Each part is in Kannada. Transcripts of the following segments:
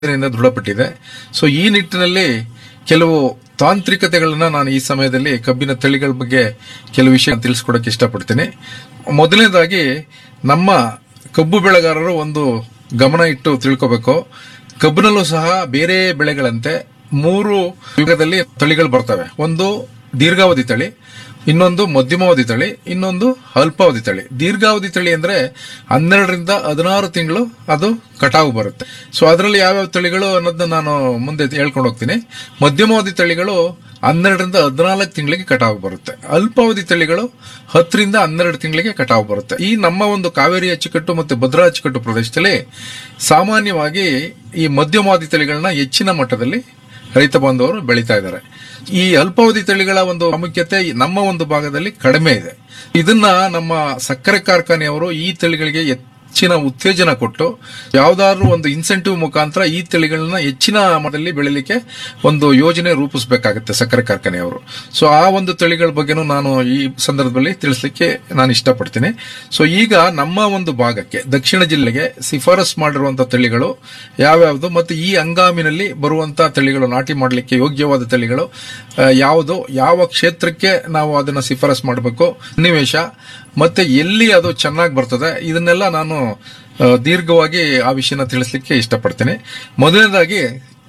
ಇದರಿಂದ ದೃಢಪಟ್ಟಿದೆ ಸೊ ಈ ನಿಟ್ಟಿನಲ್ಲಿ ಕೆಲವು ತಾಂತ್ರಿಕತೆಗಳನ್ನ ನಾನು ಈ ಸಮಯದಲ್ಲಿ ಕಬ್ಬಿನ ತಳಿಗಳ ಬಗ್ಗೆ ಕೆಲವು ವಿಷಯ ತಿಳಿಸ್ಕೊಡಕ್ಕೆ ಇಷ್ಟಪಡ್ತೀನಿ ಮೊದಲನೇದಾಗಿ ನಮ್ಮ ಕಬ್ಬು ಬೆಳೆಗಾರರು ಒಂದು ಗಮನ ಇಟ್ಟು ತಿಳ್ಕೋಬೇಕು ಕಬ್ಬಿನಲ್ಲೂ ಸಹ ಬೇರೆ ಬೆಳೆಗಳಂತೆ ಮೂರು ಯುಗದಲ್ಲಿ ತಳಿಗಳು ಬರ್ತವೆ ಒಂದು ದೀರ್ಘಾವಧಿ ತಳಿ ಇನ್ನೊಂದು ಮಧ್ಯಮಾವಧಿ ತಳಿ ಇನ್ನೊಂದು ಅಲ್ಪಾವಧಿ ತಳಿ ದೀರ್ಘಾವಧಿ ತಳಿ ಅಂದ್ರೆ ಹನ್ನೆರಡರಿಂದ ಹದಿನಾರು ತಿಂಗಳು ಅದು ಕಟಾವು ಬರುತ್ತೆ ಸೊ ಅದರಲ್ಲಿ ಯಾವ್ಯಾವ ತಳಿಗಳು ಅನ್ನೋದನ್ನ ನಾನು ಮುಂದೆ ಹೇಳ್ಕೊಂಡು ಹೋಗ್ತೀನಿ ಮಧ್ಯಮಾವಧಿ ತಳಿಗಳು ಹನ್ನೆರಡರಿಂದ ಹದಿನಾಲ್ಕು ತಿಂಗಳಿಗೆ ಕಟಾವು ಬರುತ್ತೆ ಅಲ್ಪಾವಧಿ ತಳಿಗಳು ಹತ್ತರಿಂದ ಹನ್ನೆರಡು ತಿಂಗಳಿಗೆ ಕಟಾವು ಬರುತ್ತೆ ಈ ನಮ್ಮ ಒಂದು ಕಾವೇರಿ ಅಚ್ಚುಕಟ್ಟು ಮತ್ತು ಭದ್ರಾ ಅಚ್ಚುಕಟ್ಟು ಪ್ರದೇಶದಲ್ಲಿ ಸಾಮಾನ್ಯವಾಗಿ ಈ ಮಧ್ಯಮಾವಧಿ ತಳಿಗಳನ್ನ ಹೆಚ್ಚಿನ ಮಟ್ಟದಲ್ಲಿ ರೈತ ಬಾಂಧವರು ಬೆಳೀತಾ ಇದ್ದಾರೆ ಈ ಅಲ್ಪಾವಧಿ ತಳಿಗಳ ಒಂದು ಪ್ರಾಮುಖ್ಯತೆ ನಮ್ಮ ಒಂದು ಭಾಗದಲ್ಲಿ ಕಡಿಮೆ ಇದೆ ಇದನ್ನ ನಮ್ಮ ಸಕ್ಕರೆ ಕಾರ್ಖಾನೆಯವರು ಈ ತಳಿಗಳಿಗೆ ಹೆಚ್ಚಿನ ಉತ್ತೇಜನ ಕೊಟ್ಟು ಯಾವ್ದಾದ್ರು ಒಂದು ಇನ್ಸೆಂಟಿವ್ ಮುಖಾಂತರ ಈ ತಳಿಗಳನ್ನ ಹೆಚ್ಚಿನ ಮಟ್ಟದಲ್ಲಿ ಬೆಳಿಲಿಕ್ಕೆ ಒಂದು ಯೋಜನೆ ರೂಪಿಸಬೇಕಾಗುತ್ತೆ ಸಕ್ಕರೆ ಕಾರ್ಖಾನೆಯವರು ಸೊ ಆ ಒಂದು ತಳಿಗಳ ಬಗ್ಗೆನೂ ನಾನು ಈ ಸಂದರ್ಭದಲ್ಲಿ ತಿಳಿಸ್ಲಿಕ್ಕೆ ನಾನು ಇಷ್ಟಪಡ್ತೀನಿ ಸೊ ಈಗ ನಮ್ಮ ಒಂದು ಭಾಗಕ್ಕೆ ದಕ್ಷಿಣ ಜಿಲ್ಲೆಗೆ ಶಿಫಾರಸ್ ಮಾಡಿರುವಂತಹ ತಳಿಗಳು ಯಾವ್ಯಾವುದು ಮತ್ತು ಈ ಹಂಗಾಮಿನಲ್ಲಿ ಬರುವಂತಹ ತಳಿಗಳು ನಾಟಿ ಮಾಡಲಿಕ್ಕೆ ಯೋಗ್ಯವಾದ ತಳಿಗಳು ಆ, ಯಾವುದು ಯಾವ ಕ್ಷೇತ್ರಕ್ಕೆ ನಾವು ಅದನ್ನ ಶಿಫಾರಸ್ ಮಾಡಬೇಕು ಸನ್ನಿವೇಶ ಮತ್ತೆ ಎಲ್ಲಿ ಅದು ಚೆನ್ನಾಗಿ ಬರ್ತದೆ ಇದನ್ನೆಲ್ಲ ನಾನು ಆ, ದೀರ್ಘವಾಗಿ ಆ ವಿಷಯನ ತಿಳಿಸ್ಲಿಕ್ಕೆ ಇಷ್ಟಪಡ್ತೀನಿ ಮೊದಲನೇದಾಗಿ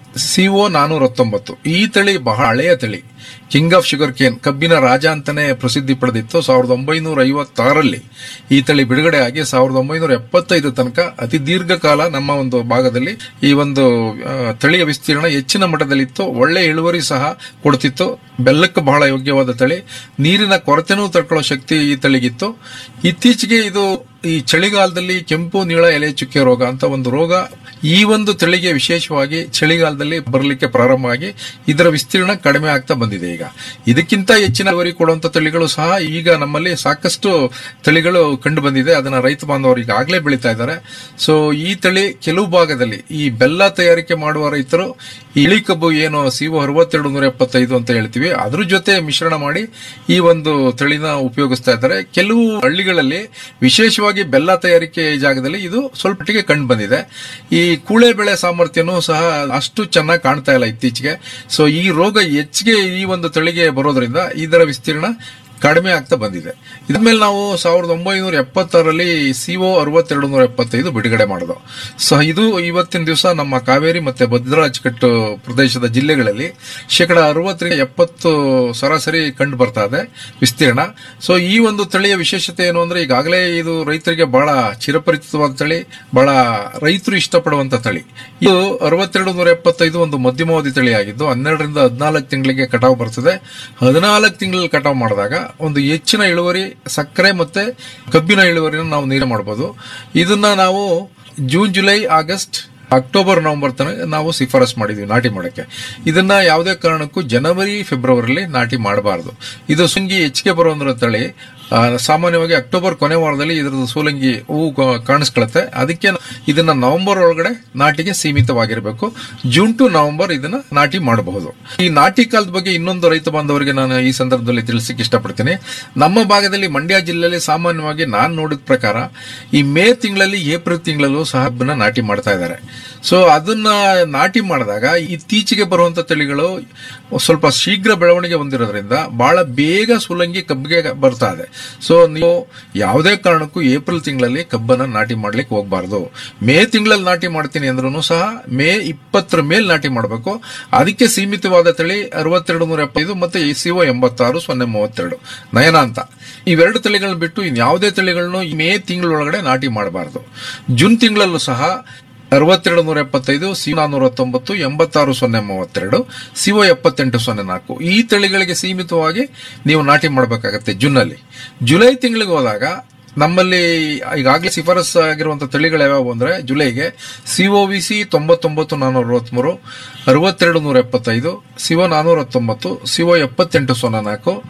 ಸಿಒ ನಾನೂರ ಹತ್ತೊಂಬತ್ತು ಈ ತಳಿ ಬಹಳ ಹಳೆಯ ತಳಿ ಕಿಂಗ್ ಆಫ್ ಶುಗರ್ ಕೇನ್ ಕಬ್ಬಿನ ರಾಜ ಅಂತಾನೆ ಪ್ರಸಿದ್ಧಿ ಪಡೆದಿತ್ತು ಸಾವಿರದ ಒಂಬೈನೂರ ಐವತ್ತಾರರಲ್ಲಿ ಈ ತಳಿ ಬಿಡುಗಡೆ ಆಗಿ ಸಾವಿರದ ಒಂಬೈನೂರ ಎಪ್ಪತ್ತೈದು ತನಕ ಅತಿ ದೀರ್ಘಕಾಲ ನಮ್ಮ ಒಂದು ಭಾಗದಲ್ಲಿ ಈ ಒಂದು ಆ, ತಳಿಯ ವಿಸ್ತೀರ್ಣ ಹೆಚ್ಚಿನ ಮಟ್ಟದಲ್ಲಿತ್ತು ಒಳ್ಳೆ ಇಳುವರಿ ಸಹ ಕೊಡ್ತಿತ್ತು ಬೆಲ್ಲಕ್ಕೆ ಬಹಳ ಯೋಗ್ಯವಾದ ತಳಿ ನೀರಿನ ಕೊರತೆನೂ ತಡ್ಕೊಳ್ಳೋ ಶಕ್ತಿ ಈ ತಳಿಗಿತ್ತು ಇತ್ತೀಚೆಗೆ ಇದು ಈ ಚಳಿಗಾಲದಲ್ಲಿ ಕೆಂಪು ನೀಳ ಎಲೆ ಚುಕ್ಕೆ ರೋಗ ಅಂತ ಒಂದು ರೋಗ ಈ ಒಂದು ತಳಿಗೆ ವಿಶೇಷವಾಗಿ ಚಳಿಗಾಲದಲ್ಲಿ ಬರಲಿಕ್ಕೆ ಪ್ರಾರಂಭ ಆಗಿ ಇದರ ವಿಸ್ತೀರ್ಣ ಕಡಿಮೆ ಆಗ್ತಾ ಬಂದಿದೆ ಈಗ ಇದಕ್ಕಿಂತ ಹೆಚ್ಚಿನ ಇಳುವರಿ ಕೊಡುವಂತ ತಳಿಗಳು ಸಹ ಈಗ ನಮ್ಮಲ್ಲಿ ಸಾಕಷ್ಟು ತಳಿಗಳು ಕಂಡು ಬಂದಿದೆ ಅದನ್ನ ರೈತ ಬಾಂಧವರು ಈಗಾಗಲೇ ಬೆಳೀತಾ ಇದ್ದಾರೆ ಸೊ ಈ ತಳಿ ಕೆಲವು ಭಾಗದಲ್ಲಿ ಈ ಬೆಲ್ಲ ತಯಾರಿಕೆ ಮಾಡುವ ರೈತರು ಈ ಇಳಿ ಕಬ್ಬು ಏನು ಸಿಒ ಅರವತ್ತೆರಡು ನೂರ ಎಪ್ಪತ್ತೈದು ಅಂತ ಹೇಳ್ತೀವಿ ಅದ್ರ ಜೊತೆ ಮಿಶ್ರಣ ಮಾಡಿ ಈ ಒಂದು ತಳಿನ ಉಪಯೋಗಿಸ್ತಾ ಇದ್ದಾರೆ ಕೆಲವು ಹಳ್ಳಿಗಳಲ್ಲಿ ವಿಶೇಷವಾಗಿ ಬೆಲ್ಲ ತಯಾರಿಕೆ ಜಾಗದಲ್ಲಿ ಇದು ಸ್ವಲ್ಪ ಮಟ್ಟಿಗೆ ಕಂಡು ಬಂದಿದೆ ಈ ಕೂಳೆ ಬೆಳೆ ಸಾಮರ್ಥ್ಯನೂ ಸಹ ಅಷ್ಟು ಚೆನ್ನಾಗಿ ಕಾಣ್ತಾ ಇಲ್ಲ ಇತ್ತೀಚೆಗೆ ಸೊ ಈ ರೋಗ ಹೆಚ್ಚಿಗೆ ಈ ಒಂದು ತಳಿಗೆ ಬರೋದ್ರಿಂದ ಇದರ ವಿಸ್ತೀರ್ಣ ಕಡಿಮೆ ಆಗ್ತಾ ಬಂದಿದೆ ಇದ್ಮೇಲೆ ನಾವು ಸಾವಿರದ ಒಂಬೈನೂರ ಎಪ್ಪತ್ತಾರರಲ್ಲಿ ಸಿಒ ಅರವತ್ತೆರಡು ನೂರ ಎಪ್ಪತ್ತೈದು ಬಿಡುಗಡೆ ಮಾಡೋದು ಸೊ ಇದು ಇವತ್ತಿನ ದಿವಸ ನಮ್ಮ ಕಾವೇರಿ ಮತ್ತೆ ಭದ್ರಾ ಅಚ್ಚುಕಟ್ಟು ಪ್ರದೇಶದ ಜಿಲ್ಲೆಗಳಲ್ಲಿ ಶೇಕಡ ಅರವತ್ತರಿಂದ ಎಪ್ಪತ್ತು ಸರಾಸರಿ ಕಂಡು ಬರ್ತಾ ಇದೆ ವಿಸ್ತೀರ್ಣ ಸೊ ಈ ಒಂದು ತಳಿಯ ವಿಶೇಷತೆ ಏನು ಅಂದ್ರೆ ಈಗಾಗಲೇ ಇದು ರೈತರಿಗೆ ಬಹಳ ಚಿರಪರಿಚಿತವಾದ ತಳಿ ಬಹಳ ರೈತರು ಇಷ್ಟಪಡುವಂತ ತಳಿ ಇದು ಅರವತ್ತೆರಡು ನೂರ ಎಪ್ಪತ್ತೈದು ಒಂದು ಮಧ್ಯಮಾವಧಿ ತಳಿ ಆಗಿದ್ದು ಹನ್ನೆರಡರಿಂದ ಹದಿನಾಲ್ಕು ತಿಂಗಳಿಗೆ ಕಟಾವು ಬರ್ತದೆ ಹದಿನಾಲ್ಕು ತಿಂಗಳಲ್ಲಿ ಕಟಾವು ಮಾಡಿದಾಗ ಒಂದು ಹೆಚ್ಚಿನ ಇಳುವರಿ ಸಕ್ಕರೆ ಮತ್ತೆ ಕಬ್ಬಿನ ಇಳುವರಿನ ನಾವು ನೀರು ಮಾಡಬಹುದು ಇದನ್ನ ನಾವು June July August October November ತನಕ ನಾವು ಶಿಫಾರಸ್ ಮಾಡಿದ್ವಿ ನಾಟಿ ಮಾಡಕ್ಕೆ ಇದನ್ನ ಯಾವುದೇ ಕಾರಣಕ್ಕೂ ಜನವರಿ ಫೆಬ್ರವರಿಲಿ ನಾಟಿ ಮಾಡಬಾರದು ಇದು ಸುಂಗಿ ಹೆಚ್ಚಿಗೆ ಬರುವಂದ್ರ ತಳಿ ಆ, ಸಾಮಾನ್ಯವಾಗಿ ಅಕ್ಟೋಬರ್ ಕೊನೆ ವಾರದಲ್ಲಿ ಇದರದ್ದು ಸೂಲಂಗಿ ಹೂವು ಕ- ಕಾಣಿಸ್ಕೊಳುತ್ತೆ ಅದಕ್ಕೆ ಇದನ್ನ ನವೆಂಬರ್ ಒಳಗಡೆ ನಾಟಿಗೆ ಸೀಮಿತವಾಗಿರಬೇಕು ಜೂನ್ ಟು ನವೆಂಬರ್ ಇದನ್ನ ನಾಟಿ ಮಾಡಬಹುದು ಈ ನಾಟಿ ಕಾಲದ ಬಗ್ಗೆ ಇನ್ನೊಂದು ರೈತ ಬಾಂಧವರಿಗೆ ನಾನು ಈ ಸಂದರ್ಭದಲ್ಲಿ ತಿಳಿಸಕ್ಕೆ ಇಷ್ಟಪಡ್ತೀನಿ ನಮ್ಮ ಭಾಗದಲ್ಲಿ ಮಂಡ್ಯ ಜಿಲ್ಲೆಯಲ್ಲಿ ಸಾಮಾನ್ಯವಾಗಿ ನಾನು ನೋಡಿದ ಪ್ರಕಾರ ಈ ಮೇ ತಿಂಗಳಲ್ಲಿ ಏಪ್ರಿಲ್ ತಿಂಗಳಲ್ಲೂ ಸಹ ಕಬ್ಬನ್ನ ನಾಟಿ ಮಾಡ್ತಾ ಇದ್ದಾರೆ ಸೊ ಅದನ್ನ ನಾಟಿ ಮಾಡಿದಾಗ ಇತ್ತೀಚೆಗೆ ಬರುವಂತ ತಳಿಗಳು ಸ್ವಲ್ಪ ಶೀಘ್ರ ಬೆಳವಣಿಗೆ ಹೊಂದಿರೋದ್ರಿಂದ ಬಹಳ ಬೇಗ ಸುಲಂಗಿ ಕಬ್ಬಿಗೆ ಬರ್ತಾ ಇದೆ ಸೊ ನೀವು ಯಾವುದೇ ಕಾರಣಕ್ಕೂ ಏಪ್ರಿಲ್ ತಿಂಗಳಲ್ಲಿ ಕಬ್ಬನ್ನ ನಾಟಿ ಮಾಡ್ಲಿಕ್ಕೆ ಹೋಗಬಾರ್ದು ಮೇ ತಿಂಗಳಲ್ಲಿ ನಾಟಿ ಮಾಡ್ತೀನಿ ಅಂದ್ರೂ ಸಹ ಮೇ ಇಪ್ಪತ್ತರ ಮೇಲೆ ನಾಟಿ ಮಾಡಬೇಕು ಅದಕ್ಕೆ ಸೀಮಿತವಾದ ತಳಿ ಅರವತ್ತೆರಡು ನೂರ ಎಪ್ಪತ್ತೈದು ಮತ್ತೆ ಸಿಒ ಎಂಬತ್ತಾರು ಸೊನ್ನೆ ಮೂವತ್ತೆರಡು ನಯನ ಅಂತ ಇವೆರಡು ತಳಿಗಳನ್ನ ಬಿಟ್ಟು ಇನ್ಯಾವುದೇ ತಳಿಗಳನ್ನು ಈ ಮೇ ತಿಂಗಳೊಳಗಡೆ ನಾಟಿ ಮಾಡಬಾರದು ಜೂನ್ ತಿಂಗಳಲ್ಲೂ ಸಹ ಅರವತ್ತೆರಡು ನೂರ ಎಪ್ಪತ್ತೈದು ಸಿ ನಾನೂರ ಹತ್ತೊಂಬತ್ತು ಎಂಬತ್ತಾರು ಸೊನ್ನೆ ಮೂವತ್ತೆರಡು ಸಿಒ ಎಪ್ಪತ್ತೆಂಟು ಸೊನ್ನೆ ನಾಲ್ಕು ಈ ತಳಿಗಳಿಗೆ ಸೀಮಿತವಾಗಿ ನೀವು ನಾಟಿ ಮಾಡಬೇಕಾಗತ್ತೆ ಜೂನ್ನಲ್ಲಿ ಜುಲೈ ತಿಂಗಳಿಗೆ ಹೋದಾಗ ನಮ್ಮಲ್ಲಿ ಈಗಾಗಲೇ ಶಿಫಾರಸ್ ಆಗಿರುವಂತಹ ತಳಿಗಳು ಯಾವ್ಯಾವು ಅಂದ್ರೆ ಜುಲೈಗೆ ಸಿಒವಿಸಿ ತೊಂಬತ್ತೊಂಬತ್ತು ನಾನೂರ ಅರವತ್ಮೂರು ಅರವತ್ತೆರಡು ನೂರ ಎಪ್ಪತ್ತೈದು ಸಿಒ ನಾನೂರ ಹತ್ತೊಂಬತ್ತು ಸಿಒ ಎಪ್ಪತ್ತೆಂಟು ಸೊನ್ನೆ ನಾಲ್ಕು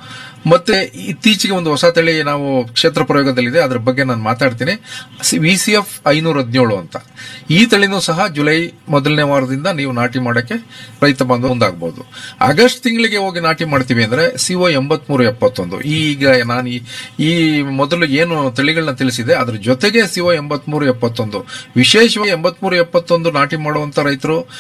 ಮತ್ತೆ ಇತ್ತೀಚೆಗೆ ಒಂದು ಹೊಸ ತಳಿ ನಾವು ಕ್ಷೇತ್ರ ಪ್ರಯೋಗದಲ್ಲಿದೆ ಅದ್ರ ಬಗ್ಗೆ ನಾನು ಮಾತಾಡ್ತೀನಿ ವಿ ಸಿ ಎಫ್ ಐನೂರ ಹದಿನೇಳು ಅಂತ ಈ ತಳಿನೂ ಸಹ ಜುಲೈ ಮೊದಲನೇ ವಾರದಿಂದ ನೀವು ನಾಟಿ ಮಾಡಕ್ಕೆ ರೈತ ಬಂದು ಮುಂದಾಗಬಹುದು ಆಗಸ್ಟ್ ತಿಂಗಳಿಗೆ ಹೋಗಿ ನಾಟಿ ಮಾಡ್ತೀವಿ ಅಂದ್ರೆ ಸಿಒ ಎಂಬತ್ಮೂರು ಎಪ್ಪತ್ತೊಂದು ಈಗ ನಾನು ಈ- ಈ ಮೊದಲು ಏನು ತಳಿಗಳನ್ನ ತಿಳಿಸಿದೆ ಅದ್ರ ಜೊತೆಗೆ ಸಿಒ ಎಂಬತ್ಮೂರು ಎಪ್ಪತ್ತೊಂದು ವಿಶೇಷವಾಗಿ ಎಂಬತ್ಮೂರು ಎಪ್ಪತ್ತೊಂದು ನಾಟಿ ಮಾಡುವಂತ ರೈತರು